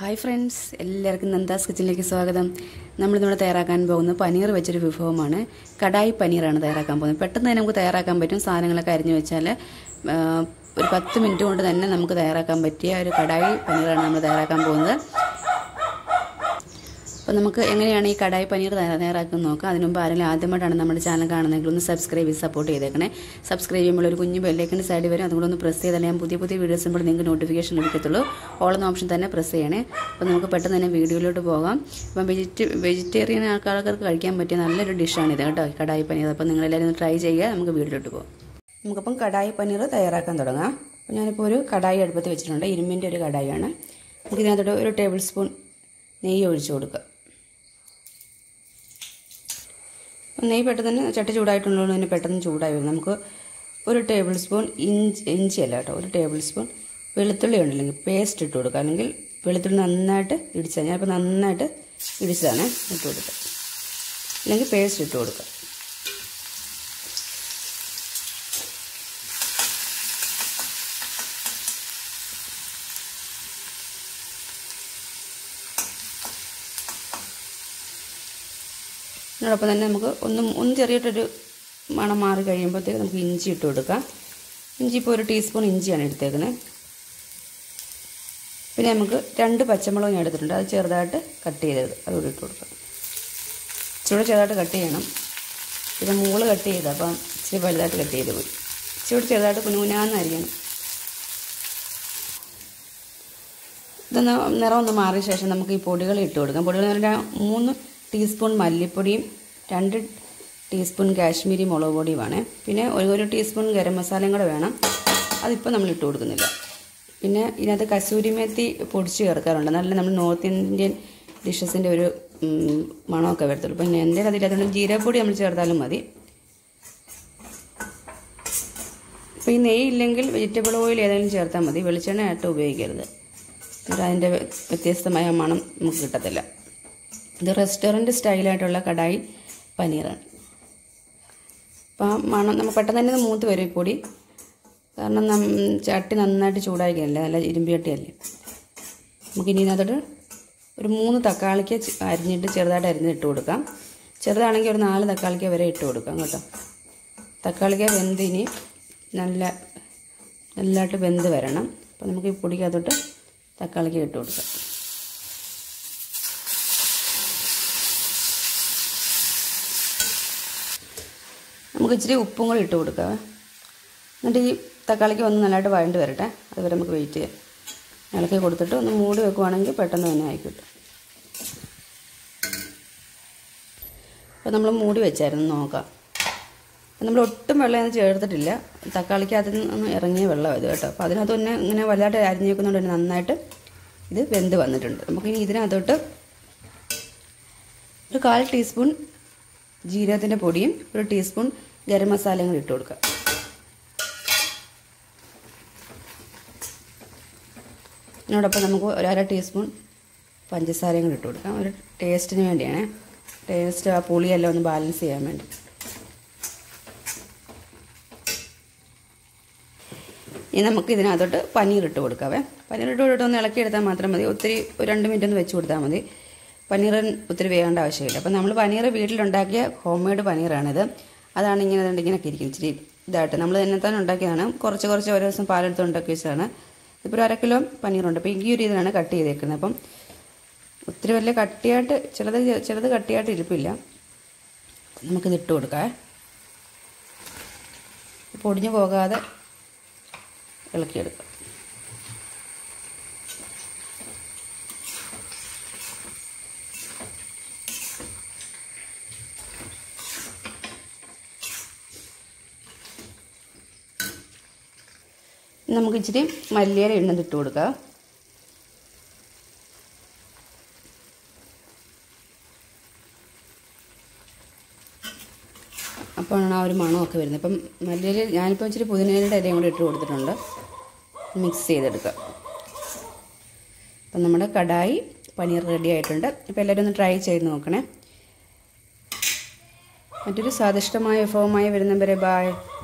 hi friends എല്ലാവർക്കും നന്ദാസ് കിച്ചണിലേക്ക് സ്വാഗതം നമ്മളിന്നിവിടെ തയ്യാറാക്കാൻ പോകുന്നത് പനീർ വെച്ചൊരു വിഭവമാണ് കടായി പനീറാണ് തയ്യാറാക്കാൻ പോകുന്നത് പെട്ടെന്ന് തന്നെ നമുക്ക് തയ്യാറാക്കാൻ പറ്റും സാധനങ്ങളൊക്കെ അരിഞ്ഞു വെച്ചാൽ ആ, ഒരു പത്ത് മിനിറ്റ് കൊണ്ട് തന്നെ നമുക്ക് തയ്യാറാക്കാൻ പറ്റിയ ഒരു കടായി പനീറാണ് നമ്മൾ തയ്യാറാക്കാൻ പോകുന്നത് അപ്പോൾ നമുക്ക് എങ്ങനെയാണ് ഈ കടായി പനീർ തയ്യാറാക്കുന്നത് നോക്കാം അതിന് മുമ്പ് ആരെങ്കിലും ആദ്യമായിട്ടാണ് നമ്മുടെ ചാനൽ കാണുന്നതെങ്കിൽ ഒന്ന് സബ്സ്ക്രൈബ് ചെയ്ത് സപ്പോർട്ട് ചെയ്തേക്കണേ സബ്സ്ക്രൈബ് ചെയ്യുമ്പോൾ ഒരു കുഞ്ഞു ബെല്ലേക്കിൻ്റെ സൈഡിൽ വരും അതുകൂടെ ഒന്ന് പ്രസ് ചെയ്താൽ ഞാൻ പുതിയ പുതിയ വീഡിയോസ് ഇപ്പോൾ നിങ്ങൾക്ക് നോട്ടിഫിക്കേഷൻ ലഭിക്കത്തുള്ളൂ ഓൾ എന്ന ഓപ്ഷൻ തന്നെ പ്രസ് ചെയ്യണേ അപ്പോൾ നമുക്ക് പെട്ടെന്ന് തന്നെ വീഡിയോയിലോട്ട് പോകാം അപ്പം വെജിറ്റ വെജിറ്റേറിയൻ ആൾക്കാർക്ക് കഴിക്കാൻ പറ്റിയ നല്ലൊരു ഡിഷാണിത് കേട്ടോ ഈ കടായി പനീർ അപ്പോൾ നിങ്ങളെല്ലാവരും ഒന്ന് ട്രൈ ചെയ്യുക നമുക്ക് വീഡിയോയിലോട്ട് പോകാം നമുക്കപ്പം കടായി പനീർ തയ്യാറാക്കാൻ തുടങ്ങാം അപ്പോൾ ഞാനിപ്പോൾ ഒരു കടായി അടുപ്പത്ത് വെച്ചിട്ടുണ്ട് ഇരുമ്പിൻ്റെ ഒരു കടായിയാണ് നമുക്ക് ഇതിനകത്തോട്ട് ഒരു ടേബിൾ സ്പൂൺ നെയ്യ് ഒഴിച്ചു കൊടുക്കുക നെയ്യ് പെട്ടെന്ന് തന്നെ ചട്ടി ചൂടായിട്ടുള്ളതുകൊണ്ട് തന്നെ പെട്ടെന്ന് ചൂടായി വരും നമുക്ക് ഒരു ടേബിൾ സ്പൂൺ ഇഞ്ചി ഇഞ്ചി അല്ല കേട്ടോ ഒരു ടേബിൾ സ്പൂൺ വെളുത്തുള്ളി ഉണ്ടല്ലെങ്കിൽ പേസ്റ്റ് ഇട്ട് കൊടുക്കുക അല്ലെങ്കിൽ വെളുത്തുള്ളി നന്നായിട്ട് ഇടിച്ചാൽ ഞാനിപ്പോൾ നന്നായിട്ട് ഇടിച്ചതാണ് ഇട്ട് കൊടുക്കുക അല്ലെങ്കിൽ പേസ്റ്റ് ഇട്ട് കൊടുക്കുക അതിനോടൊപ്പം തന്നെ നമുക്ക് ഒന്ന് ഒന്ന് ചെറിയിട്ടൊരു മണം മാറി കഴിയുമ്പോഴത്തേക്ക് നമുക്ക് ഇഞ്ചി ഇട്ട് കൊടുക്കാം ഇഞ്ചി ഇപ്പോൾ ഒരു ടീസ്പൂൺ ഇഞ്ചിയാണ് എടുത്തേക്കുന്നത് പിന്നെ നമുക്ക് രണ്ട് പച്ചമുളക് ഞാൻ എടുത്തിട്ടുണ്ട് അത് ചെറുതായിട്ട് കട്ട് ചെയ്തത് അതുകൂടി ഇട്ട് കൊടുക്കാം ഇച്ചിരി ചെറുതായിട്ട് കട്ട് ചെയ്യണം ഇത് മൂള് കട്ട് ചെയ്ത് അപ്പം ഇച്ചിരി വലുതായിട്ട് കട്ട് ചെയ്ത് പോയി ഇച്ചിരി ചെറുതായിട്ട് കുനുകുനാന്നരിക്കണം ഇതൊന്ന് നിറം ഒന്ന് മാറിയ ശേഷം നമുക്ക് ഈ പൊടികൾ ഇട്ട് കൊടുക്കാം പൊടികൾ എന്ന് പറഞ്ഞാൽ മൂന്ന് ടീസ്പൂൺ മല്ലിപ്പൊടിയും രണ്ട് ടീസ്പൂൺ കാശ്മീരി മുളക് പൊടിയുമാണ് പിന്നെ ഒരു ഒരു ടീസ്പൂൺ ഗരം മസാലയും കൂടെ വേണം അതിപ്പോൾ നമ്മൾ ഇട്ട് കൊടുക്കുന്നില്ല പിന്നെ ഇതിനകത്ത് കസൂരി മേത്തി പൊടിച്ച് ചേർക്കാറുണ്ട് നല്ല നമ്മൾ നോർത്ത് ഇന്ത്യൻ ഡിഷസിൻ്റെ ഒരു ഉം, മണമൊക്കെ വരത്തുള്ളൂ പിന്നെ എൻ്റെ അതിലതുകൊണ്ട് ജീരകപ്പൊടി നമ്മൾ ചേർത്താലും മതി ഇപ്പോൾ ഈ നെയ്യ് ഇല്ലെങ്കിൽ വെജിറ്റബിൾ ഓയിൽ ഏതെങ്കിലും ചേർത്താൽ മതി വെളിച്ചെണ്ണ ആയിട്ട് ഉപയോഗിക്കരുത് എന്നിട്ട് അതിൻ്റെ വ്യത്യസ്തമായ മണം നമുക്ക് കിട്ടത്തില്ല ഇത് റെസ്റ്റോറൻറ്റ് സ്റ്റൈലായിട്ടുള്ള കടായി പനീറാണ് അപ്പോൾ ആ മണം നമുക്ക് പെട്ടെന്ന് തന്നെ ഇത് മൂത്ത് വരും ഈ പൊടി കാരണം നം ചട്ടി നന്നായിട്ട് ചൂടാക്കിയല്ലേ നല്ല ഇരുമ്പി ചട്ടിയല്ലേ നമുക്ക് ഇനി ഇതിനകത്തോട്ട് ഒരു മൂന്ന് തക്കാളിക്ക് ചെ- അരിഞ്ഞിട്ട് ചെറുതായിട്ട് അരിഞ്ഞ് ഇട്ട് കൊടുക്കാം ചെറുതാണെങ്കിൽ ഒരു നാല് തക്കാളിക്ക വരെ ഇട്ട് കൊടുക്കാം കേട്ടോ തക്കാളിക്ക വെന്ത് ഇനി നല്ല നല്ലതായിട്ട് വെന്ത് വരണം അപ്പോൾ നമുക്ക് ഈ പൊടിക്കകത്തോട്ട് തക്കാളിക്ക ഇട്ട് കൊടുക്കാം നമുക്ക് ഇച്ചിരി ഉപ്പും കൂടി ഇട്ട് കൊടുക്കാം എന്നിട്ട് ഈ തക്കാളിക്ക് ഒന്ന് നല്ലതായിട്ട് വഴണ്ട് വരട്ടെ അതുവരെ നമുക്ക് വെയിറ്റ് ചെയ്യാം ഇളക്കി കൊടുത്തിട്ട് ഒന്ന് മൂടി വെക്കുവാണെങ്കിൽ പെട്ടെന്ന് തന്നെ ആയിക്കിട്ടും അപ്പോൾ നമ്മൾ മൂടി വെച്ചായിരുന്നു നോക്കാം അപ്പോൾ നമ്മൾ ഒട്ടും വെള്ളം ഒന്നും ചേർത്തിട്ടില്ല തക്കാളിക്ക് അതിൽ നിന്ന് ഇറങ്ങിയ വെള്ളം ഇത് കേട്ടോ അപ്പോൾ അതിനകത്ത് തന്നെ ഇങ്ങനെ വലുതായിട്ട് അരിഞ്ഞ് വെക്കുന്നതുകൊണ്ട് തന്നെ നന്നായിട്ട് ഇത് വെന്ത് വന്നിട്ടുണ്ട് നമുക്കിനി ഇതിനകത്തോട്ട് ഒരു കാൽ ടീസ്പൂൺ ജീരകത്തിൻ്റെ പൊടിയും ഒരു ടീസ്പൂൺ ഗരം മസാലയും കൂടി ഇട്ട് കൊടുക്കുക ഇതിനോടൊപ്പം നമുക്ക് ഒരു അര ടീസ്പൂൺ പഞ്ചസാരയും കൂടി ഇട്ട് കൊടുക്കാം ഒരു ടേസ്റ്റിന് വേണ്ടിയാണ് ടേസ്റ്റ് ആ പുളിയെല്ലാം ഒന്ന് ബാലൻസ് ചെയ്യാൻ വേണ്ടി ഇനി നമുക്ക് ഇതിനകത്തോട്ട് പനീർ ഇട്ട് കൊടുക്കാവേ പനീർ ഇട്ട് കൊടുത്തിട്ട് ഒന്ന് ഇളക്കിയെടുത്താൽ മാത്രം മതി ഒത്തിരി ഒരു രണ്ട് മിനിറ്റ് ഒന്ന് വെച്ച് കൊടുത്താൽ മതി പനീർ ഒത്തിരി വേകേണ്ട ആവശ്യമില്ല അപ്പം നമ്മൾ പനീർ വീട്ടിലുണ്ടാക്കിയ ഹോം മെയ്ഡ് പനീറാണിത് അതാണ് ഇങ്ങനെ അതുകൊണ്ട് ഇങ്ങനെയൊക്കെ ഇരിക്കും ഇച്ചിരി ഇതായിട്ട് നമ്മൾ തന്നെ തന്നെ ഉണ്ടാക്കിയതാണ് കുറച്ച് കുറച്ച് ഓരോ ദിവസം പാലെടുത്ത് ഉണ്ടാക്കി വെച്ചതാണ് ഇപ്പോൾ ഒരു അര കിലോ പനീറുണ്ട് അപ്പോൾ ഈ ഒരു ഇതിലാണ് കട്ട് ചെയ്തേക്കുന്നത് അപ്പം ഒത്തിരി വലിയ കട്ടിയായിട്ട് ചിലത് ചിലത് കട്ടിയായിട്ട് ഇരിപ്പില്ല നമുക്കിത് ഇട്ട് കൊടുക്കാം പൊടിഞ്ഞു പോകാതെ ഇളക്കിയെടുക്കാം നമുക്ക് ഇച്ചിരി മല്ലിയില എണ്ണ ഇട്ട് കൊടുക്കാം അപ്പോഴാണ് ആ ഒരു മണമൊക്കെ വരുന്നത് ഇപ്പം മല്ലിയില ഞാനിപ്പോൾ ഇച്ചിരി പുതിനയിലയുടെ ഇലയും കൂടി ഇട്ട് കൊടുത്തിട്ടുണ്ട് മിക്സ് ചെയ്തെടുക്കുക അപ്പം നമ്മുടെ കടായി പനീർ റെഡി ആയിട്ടുണ്ട് അപ്പോൾ എല്ലാവരും ഒന്ന് ട്രൈ ചെയ്ത് നോക്കണേ മറ്റൊരു സ്വാദിഷ്ടമായ വിഭവമായി വരുന്നവരെ ബായ്